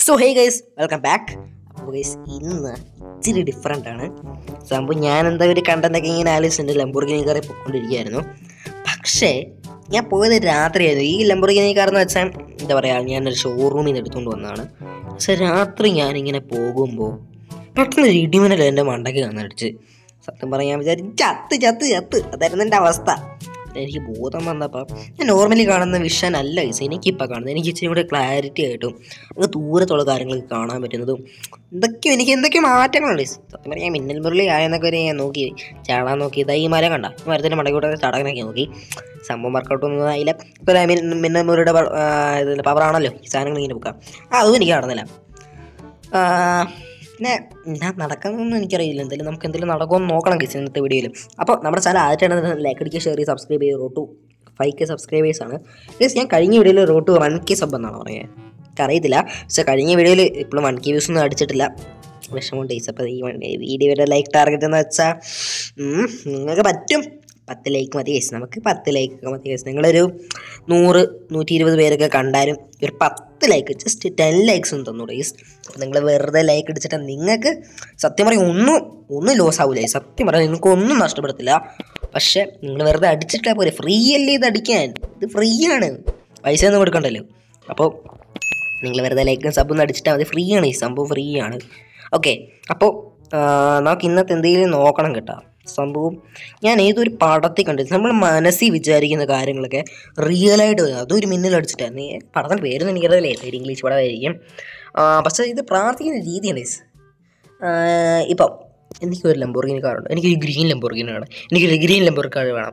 So hey guys welcome back അപ്പോൾ guys ഇന്ന് ഇച്ചിരി ഡിഫറെൻ്റ് ആണ് സംഭവം ഞാൻ എന്താ ഒരു കണ്ടന്റൊക്കെ ഇങ്ങനെ ആലോചിച്ചിട്ടുണ്ട് ലംബോർഗിനി കാറെ പോയിക്കൊണ്ടിരിക്കുകയായിരുന്നു പക്ഷേ ഞാൻ പോയത് രാത്രിയായിരുന്നു ഈ ലംബോർഗിനി കാർ എന്ന് വെച്ചാൽ എന്താ പറയുക ഞാനൊരു ഷോറൂമിൽ നിന്ന് എടുത്തുകൊണ്ട് വന്നതാണ് പക്ഷെ രാത്രി ഞാനിങ്ങനെ പോകുമ്പോൾ പെട്ടെന്ന് ഒരു ഇടിമിന്നൽ എൻ്റെ മണ്ടയ്ക്ക് കണ്ണടിച്ച് സത്യം പറയാൻ വിചാരിച്ചു ചത്ത് ചത്ത് ചത്ത് അതായിരുന്നു എൻ്റെ അവസ്ഥ എനിക്ക് ബോധം വന്നപ്പോൾ ഞാൻ നോർമലി കാണുന്ന വിഷൻ അല്ല ഗൈസ് എനിക്കിപ്പോൾ കാണുന്നത് എനിക്ക് ഇച്ചിരി കൂടെ ക്ലാരിറ്റി ആയിട്ടും അങ്ങ് ദൂരത്തുള്ള കാര്യങ്ങളൊക്കെ കാണാൻ പറ്റുന്നതും എന്തൊക്കെയോ എനിക്ക് എന്തൊക്കെയോ മാറ്റങ്ങളുണ്ട് guys. സത്യം പറയാൻ മിന്നൽ മുരളി ആയെന്നൊക്കെ ഒരു ഞാൻ നോക്കി ചാടാൻ നോക്കി ഇതാ ഈ മരം കണ്ട ഈ മരത്തിൻ്റെ മടക്കൂടെ ചാടാനൊക്കെ നോക്കി സംഭവം വർക്കൗട്ട് ഒന്നും ആയില്ല ഇപ്പോൾ മിന്നൽ മുരളിയുടെ ഇതിൽ പവറാണല്ലോ ഈ സാധനങ്ങൾ ഇങ്ങനെ വെക്കാം ആ അതും എനിക്ക് നടന്നില്ല ആ, പിന്നെ ഞാൻ നടക്കുന്നൊന്നും എനിക്കറിയില്ല എന്തായാലും നമുക്ക് എന്തെങ്കിലും നടക്കുമെന്ന് നോക്കണം കിസ് ഇന്നത്തെ വീഡിയോയിൽ അപ്പോൾ നമ്മുടെ ചാനൽ ആദ്യമായിട്ടാണ് ലൈക്ക് അടിക്കുക ഷെയർ ചെയ്ത് സബ്സ്ക്രൈബ് ചെയ്ത് റോട്ടു ഫൈവ് കെ സബ്സ്ക്രൈബേഴ്സ് ആണ് ഗൈസ് ഞാൻ കഴിഞ്ഞ വീഡിയോയിൽ റോട്ടു വൺ കെ സബ് എന്നാണ് പറയുക എനിക്കറിയത്തില്ല പക്ഷേ കഴിഞ്ഞ വീഡിയോയിൽ ഇപ്പോഴും വൺ കെ വ്യൂസ് ഒന്നും അടിച്ചിട്ടില്ല വിഷമമുണ്ട് ഗൈസ് അപ്പോൾ ഈ വീഡിയോയുടെ ലൈക്ക് ടാർഗറ്റ് എന്ന് വെച്ചാൽ നിങ്ങൾക്ക് പറ്റും പത്ത് ലൈക്ക് മതി ഗൈസ് നമുക്ക് പത്ത് ലൈക്ക് ഒക്കെ മതി ഗൈസ് നിങ്ങളൊരു നൂറ് നൂറ്റി ഇരുപത് പേരൊക്കെ കണ്ടാലും ഒരു പത്ത് ലൈക്ക് ജസ്റ്റ് ടെൻ ലൈക്സ് ഒന്ന് തന്നു ഗൈസ് അപ്പോൾ നിങ്ങൾ വെറുതെ ലൈക്ക് അടിച്ചിട്ട് നിങ്ങൾക്ക് സത്യം പറയും ഒന്നും ഒന്നും ലോസ് ആവില്ല guys. സത്യം പറയാം നിങ്ങൾക്ക് ഒന്നും നഷ്ടപ്പെടത്തില്ല പക്ഷേ നിങ്ങൾ വെറുതെ അടിച്ചിട്ടാൽ പോരെ ഫ്രീ അല്ലേ ഇത് അടിക്കാൻ ഇത് ഫ്രീ ആണ് പൈസ ഒന്നും കൊടുക്കണ്ടല്ലോ അപ്പോൾ നിങ്ങൾ വെറുതെ ലൈക്കും സബൊന്നും അടിച്ചിട്ടാൽ മതി ഫ്രീ ആണ് ഈ സംഭവം ഫ്രീ ആണ് ഓക്കെ അപ്പോൾ നമുക്ക് ഇന്നത്തെ എന്തെങ്കിലും നോക്കണം കേട്ടോ സംഭവം ഞാൻ ഏതൊരു പടത്തിൽ കണ്ടു നമ്മൾ മനസ്സിൽ വിചാരിക്കുന്ന കാര്യങ്ങളൊക്കെ റിയലായിട്ട് വരും അതൊരു മിന്നൽ അടിച്ചിട്ടായിരുന്നു ഈ പടത്തിൻ്റെ പേരൊന്നും എനിക്കറിയില്ലേ ഒരു ഇംഗ്ലീഷ് പടമായിരിക്കും ആ, പക്ഷേ ഇത് പ്രാർത്ഥിക്കുന്ന രീതിയാണ് guys. ആ, ഇപ്പം എനിക്കൊരു ലംബോർഗിനി കാറുണ്ട് എനിക്കൊരു ഗ്രീൻ ലംബോർഗിനി വേണം എനിക്കൊരു ഗ്രീൻ ലംബോർഗിനി കാർ വേണം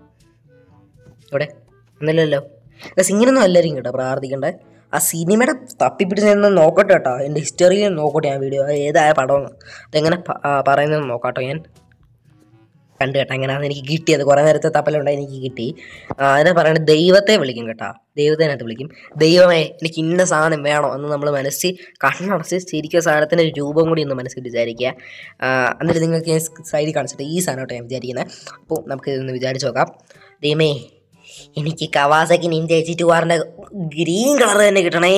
ഇവിടെ ഒന്നല്ലല്ലോ ഇങ്ങനൊന്നും അല്ലായിരിക്കും കേട്ടോ പ്രാർത്ഥിക്കണ്ടേ ആ സിനിമയുടെ തപ്പിപ്പിടിച്ച് ഞാൻ നോക്കട്ടെ കേട്ടോ എൻ്റെ ഹിസ്റ്ററിയിൽ നോക്കട്ടെ ഞാൻ വീഡിയോ ഏതായ പടമെന്ന് അതെങ്ങനെ പ- ആ, പറയുന്നതെന്ന് നോക്കാട്ടോ ഞാൻ കണ്ടു കേട്ടോ അങ്ങനെയാണ് എനിക്ക് കിട്ടിയത് കുറേ നേരത്തെ തപ്പലുണ്ടായി എനിക്ക് കിട്ടി ആ, അതിനെ പറയുന്നത് ദൈവത്തെ വിളിക്കും കേട്ടോ ദൈവത്തിനകത്ത് വിളിക്കും ദൈവമേ എനിക്ക് ഇന്ന സാധനം വേണോ എന്ന് നമ്മൾ മനസ്സിൽ കണ്ണടച്ച് ശരിക്കും സാധനത്തിൻ്റെ രൂപം കൂടി ഒന്ന് മനസ്സിൽ വിചാരിക്കുക ആ, എന്നിട്ട് നിങ്ങൾക്ക് ഞാൻ സൈഡിൽ കാണിച്ചിട്ട് ഈ സാധനം കേട്ടോ ഞാൻ വിചാരിക്കുന്നത് അപ്പോൾ നമുക്ക് ഇതൊന്ന് വിചാരിച്ച് നോക്കാം ദൈവമേ എനിക്ക് കവാസക്കി നിഞ്ച എച്ച് ടു ആറിൻ്റെ ഗ്രീൻ കളർ തന്നെ കിട്ടണേ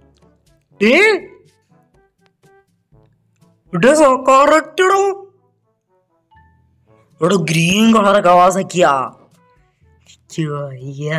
ഏ കറക്റ്റടോ ഇവിടെ ഗ്രീൻ കളർ കവാസക്കിയാ എനിക്ക് വയ്യ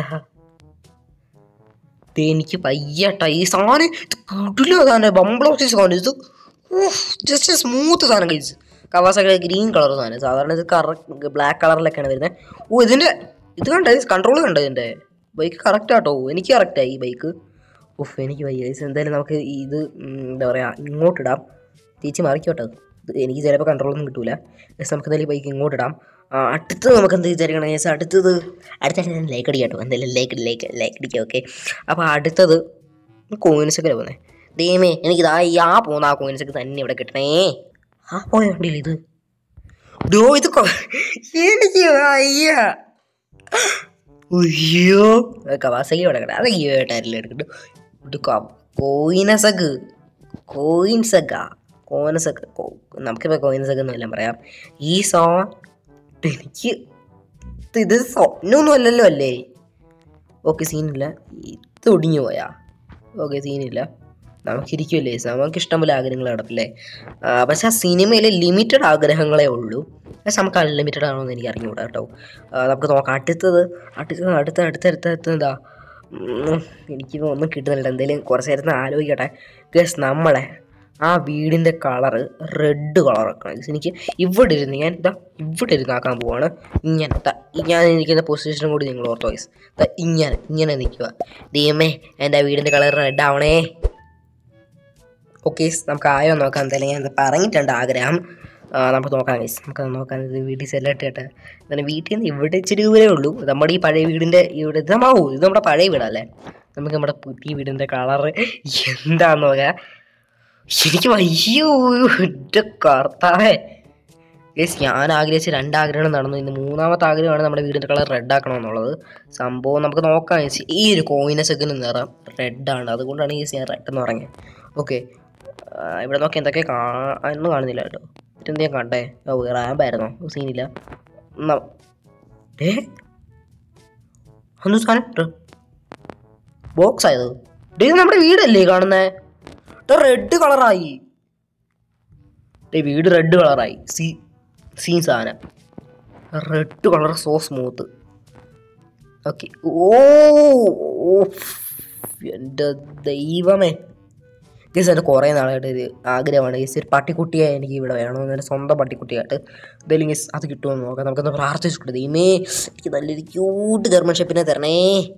ദേ എനിക്ക് വയ്യട്ടാ ഈ സാധനം ഇത് കിടില സാധനം ബംബ്ലോസി സാധനം ഇത് ജസ്റ്റ് സ്മൂത്ത് സാധനം കഴിച്ച് കവാസൊക്കെ ഗ്രീൻ കളർ സാധനം സാധാരണ ഇത് കറക്റ്റ് ബ്ലാക്ക് കളറിലൊക്കെയാണ് വരുന്നത് ഓ ഇതിൻ്റെ ഇത് കണ്ട കൺട്രോൾ കണ്ട ഇതിൻ്റെ ബൈക്ക് കറക്റ്റ് ആട്ടോ എനിക്ക് കറക്റ്റായി ഈ ബൈക്ക് ഉഫ് എനിക്ക് വയ്യ guys. എന്തായാലും നമുക്ക് ഇത് ഉം, എന്താ പറയുക ഇങ്ങോട്ടിടാം തിരിച്ച് മറിക്കോട്ടെ അത്. ഇത് എനിക്ക് ചിലപ്പോൾ കൺട്രോളൊന്നും കിട്ടൂല ജസ്റ്റ് നമുക്ക് എന്തായാലും ബൈക്ക് ഇങ്ങോട്ടിടാം ആ, അടുത്തത് നമുക്ക് എന്ത് വിചാരിക്കണം ചേച്ചാൽ അടുത്തത് അടുത്ത ലൈക്ക് അടിക്കാം കേട്ടോ എന്തായാലും ലൈക്ക് ലൈക്ക് ലൈക്ക് അടിക്കാം ഓക്കെ അപ്പോൾ അടുത്തത് കോയിൻസൊക്കെ പോകുന്നത് ദൈവമേ എനിക്ക് ഇതാ ഈ ആ പോകുന്ന ആ കോയിൻസൊക്കെ തന്നെ ഇവിടെ കിട്ടണേ ആ പോയ വണ്ടിയില്ല ഇത് ഡോ ഇത് കൊ- എനിക്ക് അയ്യ അയ്യോ കവാസകി ഇവിടെ കിട അത് ഈ ഏട്ടാരില്ല എടുക്കട്ടെ ഇത് കോയിനസക്ക് കോയിൻസക്ക കോയിനസക്ക് നമുക്കിപ്പോൾ കോയിൻസക്ക് എന്നെല്ലാം പറയാം ഈ സോ എനിക്ക് ഇത് ഇത് സ്വപ്നമൊന്നും അല്ലല്ലോ അല്ലേ ഓക്കെ സീനില്ല ഇത് ഒടിഞ്ഞു പോയാ ഓക്കെ സീനില്ല നമുക്കിരിക്കുമല്ലേ നമുക്ക് ഇഷ്ടംപോലെ ആഗ്രഹങ്ങൾ കിടപ്പില്ലേ ആ, പക്ഷെ ആ സിനിമയിൽ ലിമിറ്റഡ് ആഗ്രഹങ്ങളേ ഉള്ളൂ പക്ഷെ നമുക്ക് അൺലിമിറ്റഡ് ആണോ എന്ന് എനിക്ക് അറിഞ്ഞുകൂടാ കേട്ടോ ആ, നമുക്ക് നോക്കാം അടുത്തത് അടുത്തത് അടുത്ത അടുത്ത അടുത്ത അടുത്ത എന്താ ഉം, എനിക്ക് ഒന്നും കിട്ടുന്നില്ല എന്തെങ്കിലും കുറച്ച് നേരത്തിന് ആലോചിക്കട്ടെ ഗസ് നമ്മളെ ആ വീടിൻ്റെ കളറ് റെഡ് കളർ ആക്കണം Guys, എനിക്ക് ഇവിടെ ഇരുന്ന് ഞാൻ ഇതാ ഇവിടെ ഇരുന്ന് ആക്കാൻ പോവാണ് ഇങ്ങനെ ദാ ഈ ഞാൻ ഇരിക്കുന്ന പൊസിഷനും കൂടി നിങ്ങൾ ഓർത്തോ ഗൈസ് ഇങ്ങനെ ഇങ്ങനെ നിൽക്കുക ദൈവമേ എൻ്റെ വീടിൻ്റെ കളർ റെഡ് ആവണേ ഓക്കെ നമുക്ക് ആയോ നോക്കാം എന്തായാലും ഞാൻ ഇത് പറഞ്ഞിട്ടുണ്ട് ആഗ്രഹം ആ, നമുക്ക് നോക്കാം ഗൈസ് നമുക്ക് നോക്കാം ഇത് വീട്ടിൽ സെലക്ട് ചെയ്യട്ടെ എന്നാലും വീട്ടിൽ നിന്ന് ഇവിടെ ഇച്ചിരി ദൂരേ ഉള്ളൂ നമ്മുടെ ഈ പഴയ വീടിൻ്റെ ഇവിടെ ഇത് നമ്മ ഇത് നമ്മുടെ പഴയ വീടല്ലേ നമുക്ക് നമ്മുടെ പുതിയ വീടിൻ്റെ കളറ് എന്താന്ന് നോക്കാം എനിക്ക് വയ്യോ എൻ്റെ കർത്താവേ ഗൈസ് ഞാൻ ആഗ്രഹിച്ച രണ്ട് ആഗ്രഹങ്ങൾ നടന്നു ഇന്ന് മൂന്നാമത്തെ ആഗ്രഹമാണ് നമ്മുടെ വീടിൻ്റെ കളർ റെഡ് ആക്കണമെന്നുള്ളത് സംഭവം നമുക്ക് നോക്കാം ഗൈസ് ഈ ഒരു കോയിനസെക്കിന് നിറം റെഡാണ് അതുകൊണ്ടാണ് ഈ ഞാൻ റെഡ് എന്ന് പറഞ്ഞത് ഓക്കെ ഇവിടെ നോക്കി എന്തൊക്കെ കാ ഒന്നും കാണുന്നില്ല കേട്ടോ ഇതെന്ത് ഞാൻ കണ്ടേ ഓ റാമ്പായിരുന്നോ സീനില്ല ന- ഏ എന്ത് സാധനം ബോക്സ് ആയത് ഡേ ഇത് നമ്മുടെ വീടല്ലേ കാണുന്നേ റെഡ് കളറായി ദേ വീട് റെഡ് കളറായി സീ സീൻ സാധനം red colour so smooth okay ഓ ഓ, എൻ്റെ ദൈവമേ ഗസ് എൻ്റെ കുറേ നാളായിട്ട് ഒരു ആഗ്രഹമാണ് ഗസ് ഒരു പട്ടിക്കുട്ടിയെ എനിക്ക് ഇവിടെ വേണമെന്ന് എൻ്റെ സ്വന്തം പട്ടിക്കുട്ടിയായിട്ട് എന്തെങ്കിലും ഗസ് അത് കിട്ടുമെന്ന് നോക്കാം നമുക്കൊന്ന് പ്രാർത്ഥിച്ചിട്ട് ദൈവമേ എനിക്ക് നല്ലൊരു ക്യൂട്ട് ജർമ്മൻ ഷെപ്പിനെ തരണേ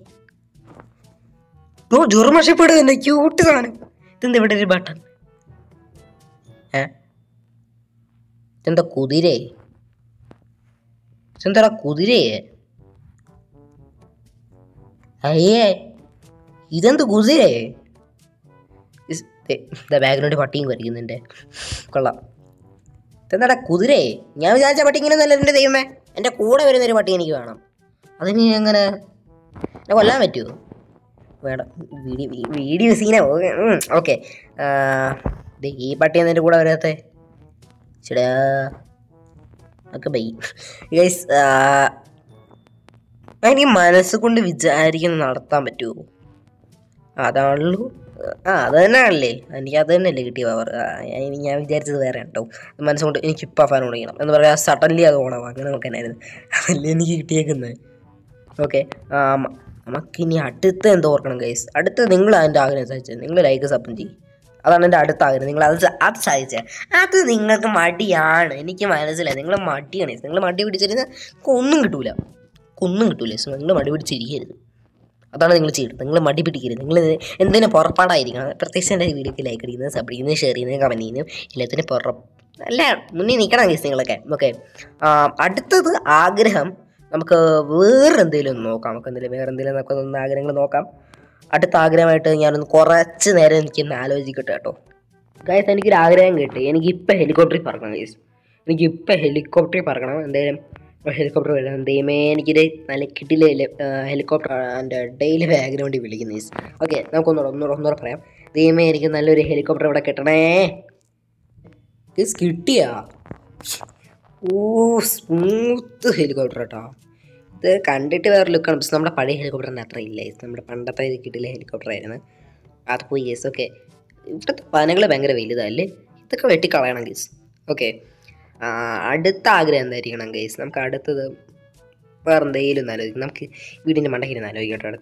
ഓ ജർമ്മൻ ഷെപ്പ് തന്നെ ക്യൂട്ട് സാധനം ഇതെന്താ ഇവിടെ ഒരു ബട്ടൺ ഏ ഇതെന്താ കുതിരേ ഇതെന്താടാ കുതിരയെ അയ്യേ ഇതെന്ത് കുതിരേ ബാക്ക്ഗ്രൗണ്ട് പട്ടിയും വരയ്ക്കുന്നുണ്ട് കൊള്ളാം ഇതെന്താടാ കുതിരേ ഞാൻ വിചാരിച്ച പട്ടി ഇങ്ങനെ നല്ല എൻ്റെ ദൈവമേ എൻ്റെ കൂടെ വരുന്നൊരു പട്ടി എനിക്ക് വേണം അതിന് എങ്ങനെ എന്നെ കൊല്ലാൻ പറ്റുമോ വേണം വീഡിയോ വീഡിയോ സീനോ ഓക്കെ ഈ പട്ടി എൻ്റെ കൂടെ വരാത്തെ ചേടാ ഒക്കെ ബൈ ഗൈസ് എനിക്ക് മനസ്സുകൊണ്ട് വിചാരിക്കുന്ന നടത്താൻ പറ്റുമോ അതാണല്ലോ ആ അത് തന്നെയാണല്ലേ എനിക്ക് അത് തന്നെയല്ലേ കിട്ടിയ പവർ ഞാൻ വിചാരിച്ചത് വേറെ കേട്ടോ മനസ്സുകൊണ്ട് എനിക്ക് ഇപ്പം ഫാൻ ഓടിക്കണം എന്ന് പറയാ സഡൻലി അത് ഓണാവും അങ്ങനെ നോക്കാനായിരുന്നു അതല്ലേ എനിക്ക് കിട്ടിയേക്കുന്നത് ഓക്കെ നമുക്കിനി അടുത്ത എന്തോ ഓർക്കണം ഗൈസ് അടുത്ത നിങ്ങൾ അതിൻ്റെ ആഗ്രഹം സാധിച്ചത് നിങ്ങൾ ലൈക്ക് സബ് ചെയ്യും അതാണ് എൻ്റെ അടുത്ത ആഗ്രഹം നിങ്ങൾ അത് സ- അത് സാധിച്ചത് അത് നിങ്ങൾക്ക് മടിയാണ് എനിക്ക് മനസ്സിലായി നിങ്ങൾ മടിയാണ് നിങ്ങൾ മടി പിടിച്ചിരുന്നാൽ ഒന്നും കിട്ടൂല ഒന്നും കിട്ടൂല നിങ്ങൾ മടി പിടിച്ചിരിക്കരുത് അതാണ് നിങ്ങൾ ചെയ്യേണ്ടത് നിങ്ങൾ മടി പിടിക്കരുത് നിങ്ങൾ എന്തിനും പുറപ്പാടായിരിക്കണം പ്രത്യേകിച്ച് എൻ്റെ വീഡിയോക്ക് ലൈക്ക് അടിക്കുന്നത് സബ് ചെയ്യുന്നത് ഷെയർ ചെയ്യുന്നത് കമൻറ്റ് ചെയ്യുന്നത് എല്ലാത്തിനും പുറ അല്ല മുന്നിൽ നിൽക്കണം കേസ് നിങ്ങളൊക്കെ ഓക്കെ അടുത്തത് ആഗ്രഹം നമുക്ക് വേറെ എന്തെങ്കിലും ഒന്ന് നോക്കാം നമുക്ക് എന്തെങ്കിലും വേറെ എന്തെങ്കിലും നമുക്ക് ഒന്ന് ആഗ്രഹങ്ങൾ നോക്കാം അടുത്ത ആഗ്രഹമായിട്ട് ഞാനൊന്ന് കുറച്ച് നേരം എനിക്കൊന്ന് ആലോചിക്കട്ടെ കേട്ടോ ഗൈസ് എനിക്കൊരു ആഗ്രഹം കിട്ടി എനിക്ക് ഇപ്പം ഹെലികോപ്റ്ററിൽ പറക്കണം ഗൈസ് എനിക്ക് ഇപ്പം ഹെലികോപ്റ്ററിൽ പറക്കണം എന്തായാലും ഹെലികോപ്റ്റർ വരാം ദൈവമേ എനിക്കൊരു നല്ല കിട്ടിലെ ഹെലികോപ്റ്റർ എൻ്റെ ഡെയിലി ബാക്ക്ഗ്രൗണ്ടിൽ വിളിക്കുന്ന ഗൈസ് ഓക്കെ നമുക്കൊന്നുകൂടെ ഒന്നുകൂടെ ഒന്നുകൂടെ പറയാം ദൈവമേ എനിക്ക് നല്ലൊരു ഹെലികോപ്റ്റർ ഇവിടെ കിട്ടണേ ഗൈസ് കിട്ടിയാ ഓ സ്മൂത്ത് ഹെലികോപ്റ്റർ കേട്ടോ ഇത് കണ്ടിട്ട് വേറെ ലുക്കാണ് പക്ഷെ നമ്മുടെ പഴയ ഹെലികോപ്റ്ററിന് അത്ര ഇല്ല ഇത് നമ്മുടെ പണ്ടത്തെ ഇത് കിട്ടില്ല ഹെലികോപ്റ്റർ ആയിരുന്നു അത് പോയി യെസ് ഓക്കെ ഇവിടുത്തെ പനകൾ ഭയങ്കര വലുതല്ലേ ഇതൊക്കെ വെട്ടിക്കളയണം ഗീസ് ഓക്കെ അടുത്ത ആഗ്രഹം എന്തായിരിക്കണം ഗൈസ് നമുക്ക് അടുത്തത് വേറെ എന്തെങ്കിലും ഒന്ന് ആലോചിക്കാം നമുക്ക് വീടിൻ്റെ മണ്ടക്കിരുന്ന് ആലോചിക്കട്ടോ അടുത്ത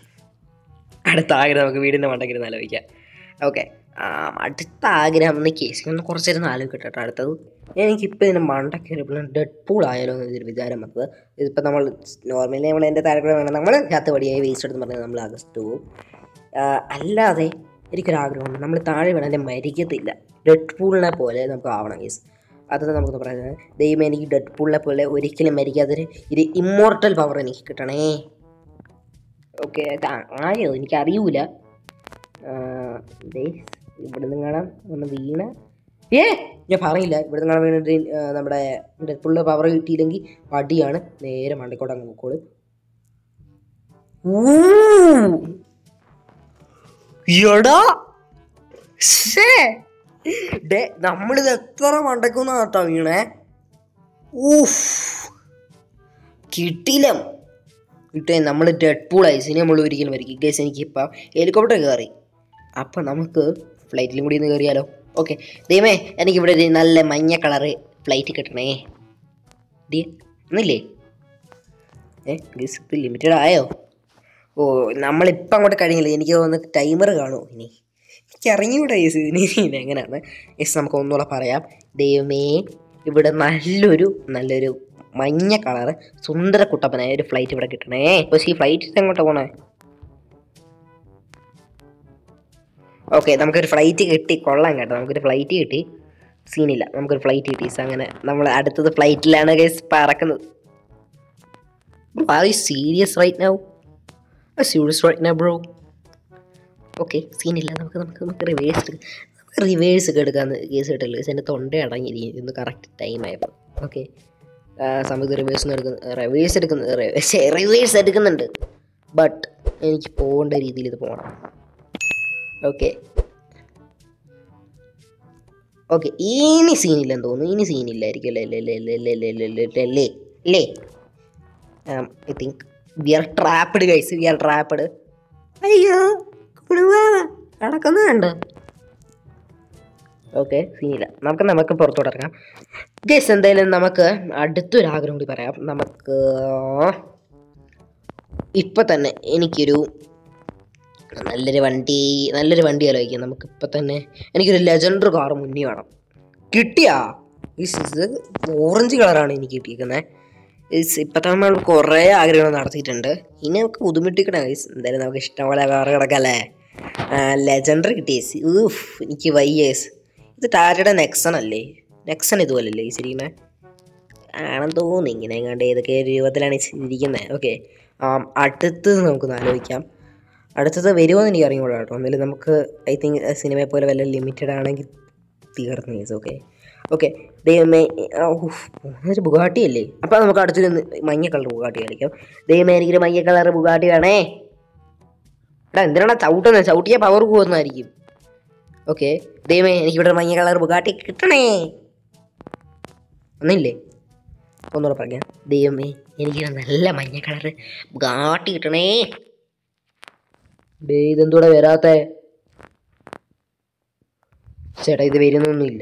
അടുത്ത ആഗ്രഹം നമുക്ക് വീടിൻ്റെ മണ്ടക്കിരുന്ന് ആലോചിക്കാം ഓക്കെ അടുത്ത ആഗ്രഹം എന്ന് കേസ് ഒന്ന് കുറച്ചേരം ആലോചിക്കട്ടെ കേട്ടോ അടുത്തത് എനിക്കിപ്പോൾ ഇതിൻ്റെ മണ്ടക്കയറിയപ്പോൾ ഡെഡ് പൂൾ ആയാലോ എന്നൊരു വിചാരം വന്നത് ഇതിപ്പോൾ നമ്മൾ നോർമലി നമ്മൾ എൻ്റെ താരക്കൂടെ വേണം നമ്മൾ ചത്ത് പടിയായി വേസ്റ്റ് എടുത്ത് പറഞ്ഞാൽ നമ്മൾ അഗസ്റ്റ് പോവും ആ, അല്ലാതെ എനിക്കൊരാഗ്രഹമുണ്ട് നമ്മൾ താഴെ വീണാൽ മരിക്കത്തില്ല ഡെഡ് പൂളിനെ പോലെ നമുക്ക് ആവണം കേസ് അത് നമുക്ക് പറയുന്നത് ദൈവം എനിക്ക് ഡെഡ് പൂളിനെ പോലെ ഒരിക്കലും മരിക്കാത്തൊരു ഒരു ഇമ്മോർട്ടൽ പവർ എനിക്ക് കിട്ടണേ ഓക്കെ ആയോ എനിക്കറിയൂല ഇവിടെ നിന്ന് കാണാം ഒന്ന് വീണ ഏ ഞാൻ പറയില്ല ഇവിടെ നിന്ന് കാണാൻ വീണിട്ട് ആ, നമ്മുടെ ഡെഡ് പൂളിൻ്റെ പവർ കിട്ടിയില്ലെങ്കിൽ പടിയാണ് നേരെ മണ്ടക്കോട്ട് അങ്ങ് പോക്കോളൂ എടാ ശ്ശേ. ഡേ നമ്മളിത് എത്ര മണ്ടക്കുന്ന കേട്ടോ വീണേ ഊഫ് കിട്ടിയില്ല കിട്ടേ നമ്മൾ ഡെഡ് പൂളായി ഇനി നമ്മൾ ഒരിക്കലും വരിക്കും ഗേസ് എനിക്കിപ്പോൾ ഹെലികോപ്റ്റർ കയറി അപ്പം നമുക്ക് ഫ്ലൈറ്റിലും കൂടി ഒന്ന് കയറിയാലോ ഓക്കെ ദൈവമേ എനിക്കിവിടെ ഒരു നല്ല മഞ്ഞ കളറ് ഫ്ലൈറ്റ് കിട്ടണേ ഡി ഒന്നില്ലേ ഏ ഗേസ് ഇത് ലിമിറ്റഡ് ആയോ ഓ നമ്മളിപ്പം അങ്ങോട്ട് കഴിഞ്ഞില്ല എനിക്ക് തോന്നുന്നു ടൈമർ കാണുമോ ഇനി എനിക്ക് അറിഞ്ഞൂടാ യെസ് ഇനി ഇനി എങ്ങനെയാണ് യെസ് നമുക്ക് ഒന്നുകൂടെ പറയാം ദൈവമേ ഇവിടെ നല്ലൊരു നല്ലൊരു മഞ്ഞ കളറ് സുന്ദര കുട്ടപ്പനായ ഒരു ഫ്ലൈറ്റ് ഇവിടെ കിട്ടണേ പക്ഷേ ഈ ഫ്ലൈറ്റ് എങ്ങോട്ടാ പോണേ ഓക്കെ നമുക്കൊരു ഫ്ലൈറ്റ് കിട്ടി കൊള്ളാം കേട്ടോ നമുക്കൊരു ഫ്ലൈറ്റ് കിട്ടി സീനില്ല നമുക്കൊരു ഫ്ലൈറ്റ് കിട്ടി സോ അങ്ങനെ നമ്മൾ അടുത്തത് ഫ്ലൈറ്റിലാണ് ഗൈസ് പറക്കുന്നത് are you serious right now serious right now bro okay സീനില്ല നമുക്ക് നമുക്ക് നമുക്ക് റിവേഴ്സ് നമുക്ക് റിവേഴ്സ് ഒക്കെ എടുക്കാമെന്ന് കേസ് കിട്ടില്ല എൻ്റെ തൊണ്ട അടങ്ങിയിരിക്കും ഇന്ന് കറക്റ്റ് ടൈം ആയപ്പോൾ ഓക്കെ സമയത്ത് റിവേഴ്സ് എടുക്കുന്ന റിവേഴ്സ് എടുക്കുന്ന റിവേഴ്സ് എടുക്കുന്നുണ്ട് ബട്ട് എനിക്ക് പോകേണ്ട രീതിയിൽ ഇത് പോകണം ഓക്കെ ഓക്കെ ഇനി സീനില്ലെന്ന് തോന്നുന്നു ഇനി സീനില്ലായിരിക്കും അല്ലേ അല്ലേ അല്ലേ അല്ലേ അല്ലേ അല്ലേ അല്ലേ അല്ലേ അല്ലേ അല്ലേ I think we are trapped guys we are trapped അയ്യോ കുണുവാ നടക്കുന്നുണ്ട് ഓക്കെ സീനില്ല നമുക്ക് നമുക്ക് പുറത്തോട്ട് ഇറങ്ങാം ഗസ് എന്തായാലും നമുക്ക് അടുത്തൊരു ആഗ്രഹം കൂടി പറയാം നമുക്ക് ഇപ്പം തന്നെ എനിക്കൊരു നല്ലൊരു വണ്ടി നല്ലൊരു വണ്ടി ആലോചിക്കാം നമുക്ക് ഇപ്പം തന്നെ എനിക്കൊരു ലെജൻഡർ കാർ മുന്നേ വേണം കിട്ടിയാ ഇത് ഓറഞ്ച് കളറാണ് എനിക്ക് കിട്ടിയിരിക്കുന്നത് ഇപ്പം നമ്മൾ കുറേ ആഗ്രഹങ്ങൾ നടത്തിയിട്ടുണ്ട് ഇനി നമുക്ക് ബുദ്ധിമുട്ടിക്കണം ഗൈസ് എന്തായാലും നമുക്ക് ഇഷ്ടംപോലെ കാർ കിടക്കല്ലേ ലെജൻഡർ കിട്ടിയ ഊഫ് എനിക്ക് വയ്യേസ് ഇത് ടാറ്റയുടെ നെക്സൺ അല്ലേ നെക്സൺ ഇതുപോലല്ലേ ഈ ശരിക്കും ആണെന്ന് തോന്നുന്നു ഇങ്ങനെ എങ്ങാണ്ട് ഏതൊക്കെ രൂപത്തിലാണ് ഇരിക്കുന്നത് ഓക്കെ അടുത്തത് നമുക്കൊന്ന് ആലോചിക്കാം അടുത്തത് വരുമോ എന്ന് എനിക്ക് അറിഞ്ഞൂടാ കേട്ടോ എന്തായാലും നമുക്ക് ഐ തിങ്ക് സിനിമയെ പോലെ വല്ല ലിമിറ്റഡ് ആണെങ്കിൽ തീർന്നു കേസ് ഓക്കെ ഓക്കെ ദൈവമേ ഒരു ബുഗാട്ടി അല്ലേ അപ്പോൾ നമുക്ക് അടുത്തൊരു മഞ്ഞ കളർ ബുഗാട്ടി കളിക്കാം ദൈവമേ എനിക്കൊരു മഞ്ഞ കളർ ബുഗാട്ടി വേണേ എടാ എന്തിനാണ് ചവിട്ടുന്നത് ചവിട്ടിയ പവർ പോകുന്നതായിരിക്കും ഓക്കെ ദൈവമേ എനിക്കിവിടെ മഞ്ഞ കളർ ബുഗാട്ടി കിട്ടണേ ഒന്നില്ലേ ഒന്നുകൂടെ പറയാം ദൈവമേ എനിക്കിവിടെ നല്ല മഞ്ഞ കളർ ബുഗാട്ടി കിട്ടണേ ഡേ ഇതെന്തൂടെ വരാത്തെ ചേട്ടാ ഇത് വരുന്നൊന്നുമില്ല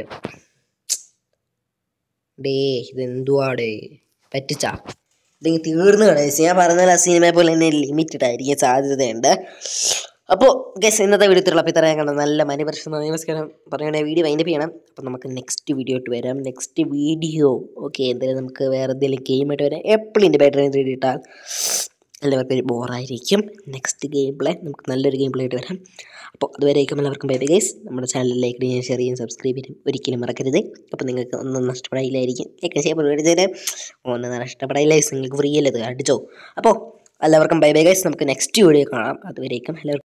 ഡേ ഇതെന്തുവാടേ പറ്റിച്ചാ ഇതെങ്കിൽ തീർന്നു കളേസ് ഞാൻ പറഞ്ഞ സിനിമയെ പോലെ തന്നെ ലിമിറ്റഡ് ആയിരിക്കാൻ സാധ്യതയുണ്ട് അപ്പോൾ ഗസ് ഇന്നത്തെ വീഡിയോ അപ്പോൾ ഇത്രയും കണ്ട നല്ല മനപരിശ്രമം നമസ്കാരം പറയണേ വീഡിയോ വൈൻഡപ്പ് ചെയ്യണം അപ്പോൾ നമുക്ക് നെക്സ്റ്റ് വീഡിയോ ആയിട്ട് വരാം നെക്സ്റ്റ് വീഡിയോ ഓക്കെ എന്തായാലും നമുക്ക് വേറെ എന്തെങ്കിലും ഗെയിമായിട്ട് വരാം എപ്പോഴും എൻ്റെ ബാറ്ററി ത്രീ ഇട്ടാൽ എല്ലാവർക്കും ഒരു ബോറായിരിക്കും നെക്സ്റ്റ് ഗെയിം പ്ലേ നമുക്ക് നല്ലൊരു ഗെയിം പ്ലേ ആയിട്ട് വരാം അപ്പോൾ അതുവരേക്കും എല്ലാവർക്കും ബൈ ഗൈസ് നമ്മുടെ ചാനൽ ലൈക്ക് ചെയ്യാൻ ഷെയർ ചെയ്യാൻ സബ്സ്ക്രൈബ് ചെയ്യാൻ ഒരിക്കലും മറക്കരുത് അപ്പോൾ നിങ്ങൾക്ക് ഒന്നും നഷ്ടപ്പെടായില്ലായിരിക്കും ലൈക്ക് ചെയ്യാൻ പരിപാടിച്ചാൽ ഒന്നും നഷ്ടപ്പെടായില്ല നിങ്ങൾക്ക് ഫ്രീ അല്ലേ ഇത് അടിച്ചോ അപ്പോൾ എല്ലാവർക്കും ബൈ ബൈ ഗൈസ് നമുക്ക് നെക്സ്റ്റ് വീഡിയോ കാണാം അതുവരേക്കും എല്ലാവർക്കും